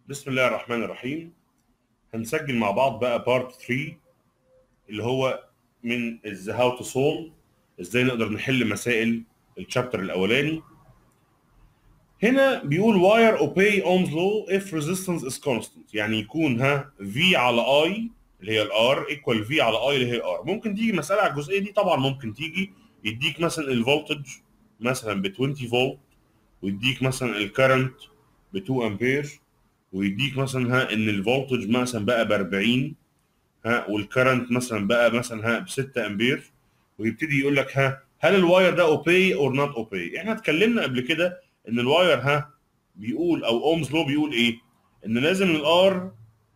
بسم الله الرحمن الرحيم هنسجل مع بعض بقى بارت 3 اللي هو من هاو تو سولف ازاي نقدر نحل مسائل الشابتر الاولاني هنا بيقول wire obey ohms law if resistance is constant يعني يكون ها V على I اللي هي الار equal V على I اللي هي الار ممكن تيجي مسألة على الجزئية دي طبعا ممكن تيجي يديك مثلا الفولتج مثلا ب 20 فولت ويديك مثلا الكرنت ب 2 امبير ويديك مثلا ها ان الفولتج مثلا بقى ب 40 ها والكرنت مثلا بقى مثلا ها ب 6 امبير ويبتدي يقول لك ها هل الواير ده اوبي اور نوت اوبي احنا اتكلمنا قبل كده ان الواير ها بيقول او اومز لو بيقول ايه ان لازم الار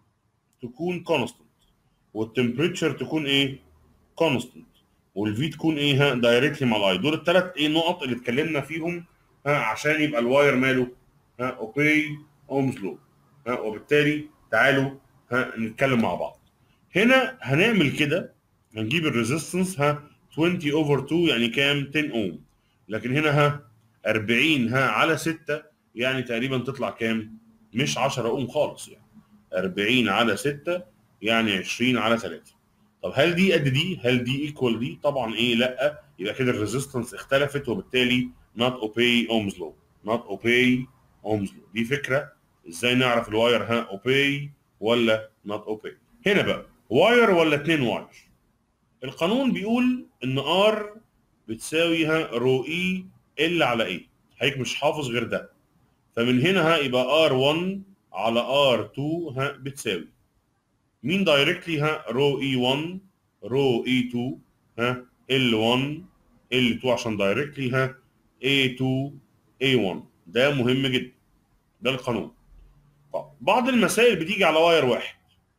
تكون كونستنت والتمبريتشر تكون ايه كونستنت والفي تكون ايه ها دايركتلي مع الاي دول الثلاث ايه نقط اللي اتكلمنا فيهم ها عشان يبقى الواير ماله ها اوبي اومز لو ها وبالتالي تعالوا ها نتكلم مع بعض هنا هنعمل كده هنجيب الريزيستنس ها 20 اوفر 2 يعني كام 10 اوم لكن هنا ها 40 ها على 6 يعني تقريبا تطلع كام مش 10 اوم خالص يعني 40 على 6 يعني 20 على 3 طب هل دي قد دي هل دي ايكوال دي طبعا ايه لا يبقى كده الريزيستنس اختلفت وبالتالي not obey ohms law not obey ohms law دي فكره ازاي نعرف الواير ها obey ولا not obey هنا بقى واير ولا اتنين واير القانون بيقول ان ار بتساوي ها رو اي ال على ايه هيك مش حافظ غير ده فمن هنا ها يبقى ار 1 على ار 2 ها بتساوي مين دايركتلي ها رو اي 1 رو اي 2 ها ال 1 ال 2 عشان دايركتلي ها اي 2 اي 1 ده مهم جدا ده القانون طب بعض المسائل بتيجي على واير واحد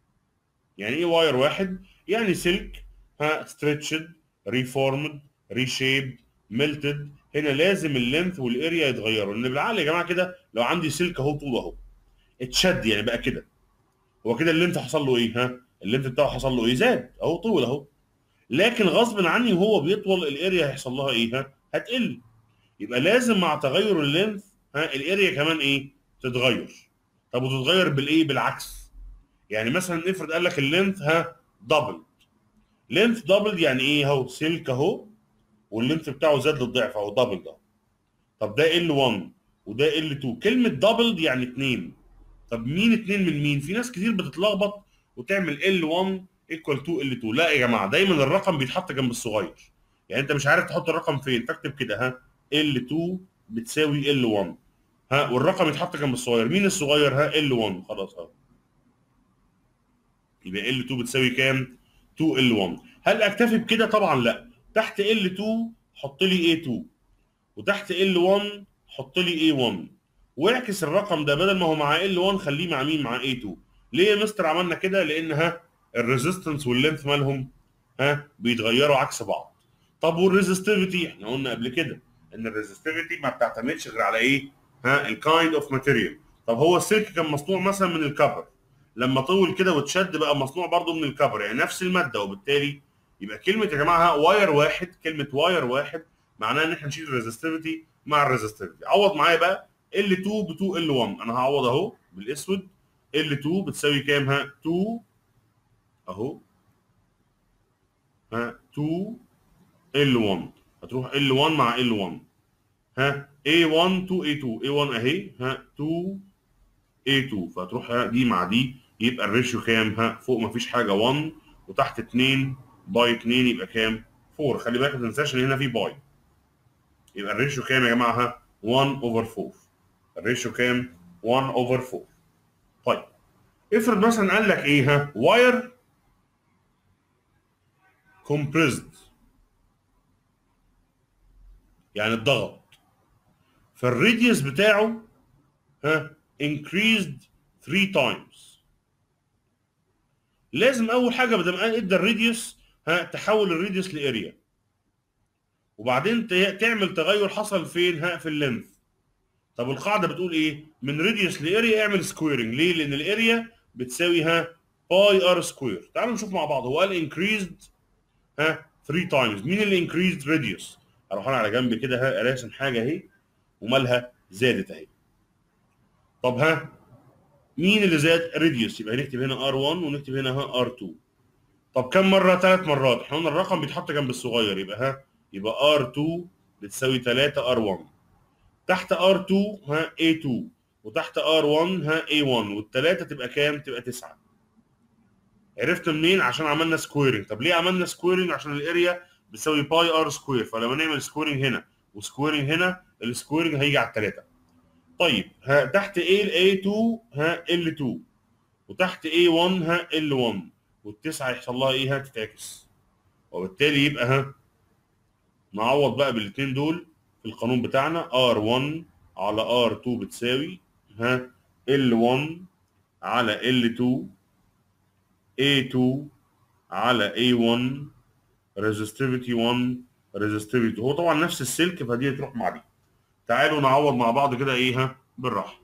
يعني ايه واير واحد يعني سلك ها ستريتشد ريفورمد ريشيبد ميلتد هنا لازم اللينث والاريا يتغيروا لان بالعقل يا جماعه كده لو عندي سلك اهو طول اهو اتشد يعني بقى كده هو كده اللينث حصل له ايه ها اللينث بتاعه حصل له ايه زاد اهو طول اهو لكن غصب عني وهو بيطول الاريا هيحصل لها ايه ها هتقل يبقى لازم مع تغير اللينث ها الاريا كمان ايه تتغير طب وتتغير بالايه بالعكس يعني مثلا افرض قال لك اللينث ها دبل لينث دبل يعني ايه اهو سلك اهو واللينث بتاعه زاد للضعف اهو دبل ده طب ده ال 1 وده ال 2 كلمه دبل يعني اتنين طب مين اتنين من مين في ناس كتير بتتلخبط وتعمل ال 1 ايكوال 2 ال 2 لا يا جماعه دايما الرقم بيتحط جنب الصغير يعني انت مش عارف تحط الرقم فين فاكتب كده ها ال 2 بتساوي ال 1 ها والرقم يتحط جنب الصغير مين الصغير ها ال 1 خلاص اهو يبقى ال 2 بتساوي كام 2 ال 1 هل اكتفي بكده طبعا لا تحت ال 2 حط لي اي 2 وتحت ال 1 حط لي اي 1 واعكس الرقم ده بدل ما هو مع ال 1 خليه مع مين مع اي 2 ليه يا مستر عملنا كده لان ها الريزيستنس واللينث مالهم ها بيتغيروا عكس بعض طب والريزستيفيتي احنا قلنا قبل كده ان الريزستيفيتي ما بتعتمدش غير على ايه ها الكايند اوف ماتيريال طب هو السلك كان مصنوع مثلا من الكبر لما طول كده واتشد بقى مصنوع برضه من الكبر يعني نفس الماده وبالتالي يبقى كلمه يا جماعه واير واحد كلمه واير واحد معناها ان احنا نشيل الريزستيفيتي مع الريزستيفيتي عوض معايا بقى ال 2 ب 2 ال 1 انا هعوض اهو بالاسود ال 2 بتساوي كام ها 2 اهو ها 2 ال 1 هتروح ال 1 مع ال 1 ها A1 2 A2 A1 اهي ها 2 A2 فتروح دي مع دي يبقى الريشيو كام ها فوق مفيش حاجه 1 وتحت 2 باي 2 يبقى كام 4 خلي بالك ما تنساش ان هنا في باي يبقى الريشيو كام يا جماعه ها 1 اوفر 4 الريشيو كام 1 اوفر 4 طيب افرض مثلا قال لك ايه ها واير كومبريزد يعني الضغط فالراديوس بتاعه ها increased 3 times لازم اول حاجه بدل ما ادى الراديوس ها تحول الراديوس لاريا وبعدين تعمل تغير حصل فين ها في اللينث طب القاعده بتقول ايه من راديوس لاريا اعمل سكويرنج ليه لان الاريا بتساوي ها باي ار سكوير تعالوا نشوف مع بعض هو قال increased ها 3 times مين اللي increased radius اروح انا على جنب كده ها راسم حاجه اهي ومالها زادت اهي طب ها مين اللي زاد راديوس يبقى نكتب هنا ار 1 ونكتب هنا ها ار 2 طب كم مره ثلاث مرات احنا قلنا الرقم بيتحط جنب الصغير يبقى ها يبقى ار 2 بتساوي 3 ار 1 تحت ار 2 ها اي 2 وتحت ار 1 ها اي 1 والثلاثه تبقى كام تبقى 9 عرفت منين عشان عملنا سكويرنج طب ليه عملنا سكويرنج عشان الاريا بتساوي باي ار سكوير فلما نعمل سكويرنج هنا وسكويرنج هنا السكويرنج هيجي على الثلاثه طيب ها تحت A A2 ها L2 وتحت A1 ها L1 والتسعة يحصل لها ايه ها تتعكس وبالتالي يبقى ها نعوض بقى بالاثنين دول في القانون بتاعنا R1 على R2 بتساوي ها L1 على L2 A2 على A1 resistivity 1 resistivity هو طبعا نفس السلك فدي تروح مع دي تعالوا نعوض مع بعض كده ايه ها بالراحه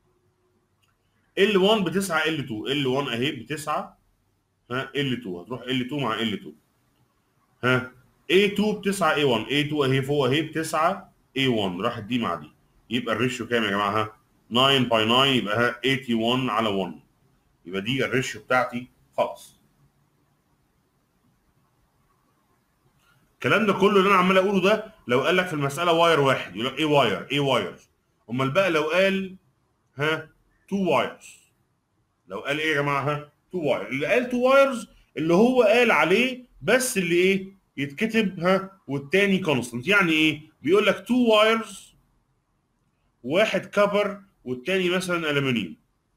L1 ب 9 L2 L1 اهي ب 9 ها L2 هتروح L2 مع L2 ها A2 ب 9 A1 A2 اهي فوق اهي ب 9 A1 راحت دي مع دي يبقى الريشيو كام يا جماعه ها 9 باي 9 يبقى ها 81 على 1 يبقى دي الريشيو بتاعتي خلاص الكلام ده كله اللي انا عمال اقوله ده لو قال لك في المساله واير واحد يقول لك ايه واير ايه واير امال بقى لو قال ها تو وايرز لو قال ايه يا جماعه ها تو واير اللي قال تو وايرز اللي هو قال عليه بس اللي ايه يتكتب ها والتاني كونستنت يعني ايه بيقول لك تو وايرز واحد كبر والتاني مثلا الومنيوم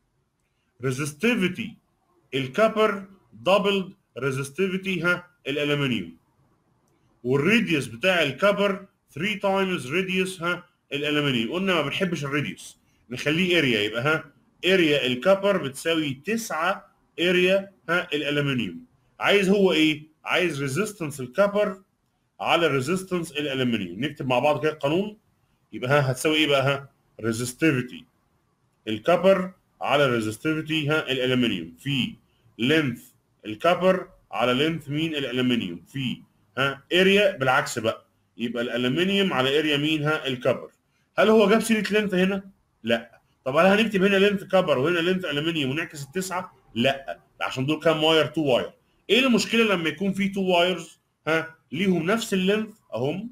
ريزستيفيتي الكبر دبل ريزستيفيتي ها الالومنيوم والراديوس بتاع الكبر 3 تايمز راديوس ها الالومنيوم قلنا ما بنحبش الراديوس نخليه اريا يبقى ها اريا الكبر بتساوي 9 اريا ها الالومنيوم عايز هو ايه عايز ريزيستنس الكبر على ريزيستنس الالومنيوم نكتب مع بعض كده القانون يبقى ها هتساوي ايه بقى ها ريزستيفيتي الكبر على ريزستيفيتي ها الالومنيوم في لينث الكبر على لينث مين الالومنيوم في ها اريا بالعكس بقى يبقى الالومنيوم على اريا مين ها الكبر هل هو جاب سيره لينث هنا لا طب هل هنكتب هنا لينث كبر وهنا لينث الومنيوم ونعكس التسعه لا عشان دول كام واير 2 واير ايه المشكله لما يكون في 2 وايرز ها ليهم نفس اللينث اهم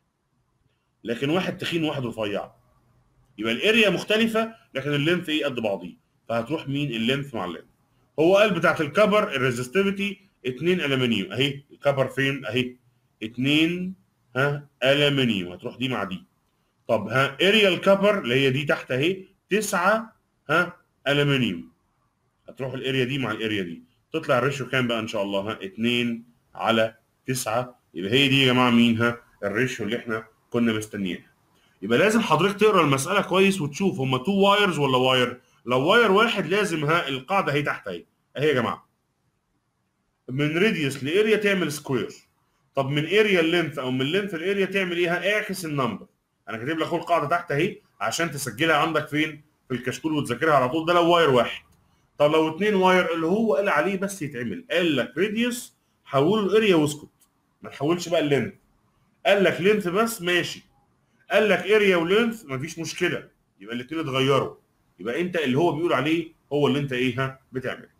لكن واحد تخين وواحد رفيع يبقى الاريا مختلفه لكن اللينث ايه قد بعضيه فهتروح مين اللينث مع اللينث هو قال بتاعت الكبر الريزستيفيتي 2 الومنيوم اهي الكبر فين اهي 2 ها الومنيوم هتروح دي مع دي طب ها اريا الكبر اللي هي دي تحت اهي 9 ها الومنيوم هتروح الاريا دي مع الاريا دي تطلع الريشيو كام بقى ان شاء الله ها 2 على 9 يبقى هي دي يا جماعه مين ها الريشيو اللي احنا كنا مستنيينها يبقى لازم حضرتك تقرا المساله كويس وتشوف هم 2 وايرز ولا واير لو واير واحد لازم ها القاعده اهي تحت اهي اهي يا جماعه من راديوس لاريا تعمل سكوير طب من اريا اللينث او من لينث الاريا تعمل ايه اعكس النمبر انا كاتب لك القاعده تحت اهي عشان تسجلها عندك فين في الكشكول وتذاكرها على طول ده لو واير واحد طب لو اتنين واير اللي هو قال عليه بس يتعمل قال لك راديوس حوله الاريا واسكت ما تحولش بقى اللينث قال لك لينث بس ماشي قال لك اريا ولينث مفيش مشكله يبقى الاثنين اتغيروا يبقى انت اللي هو بيقول عليه هو اللي انت ايه ها بتعمله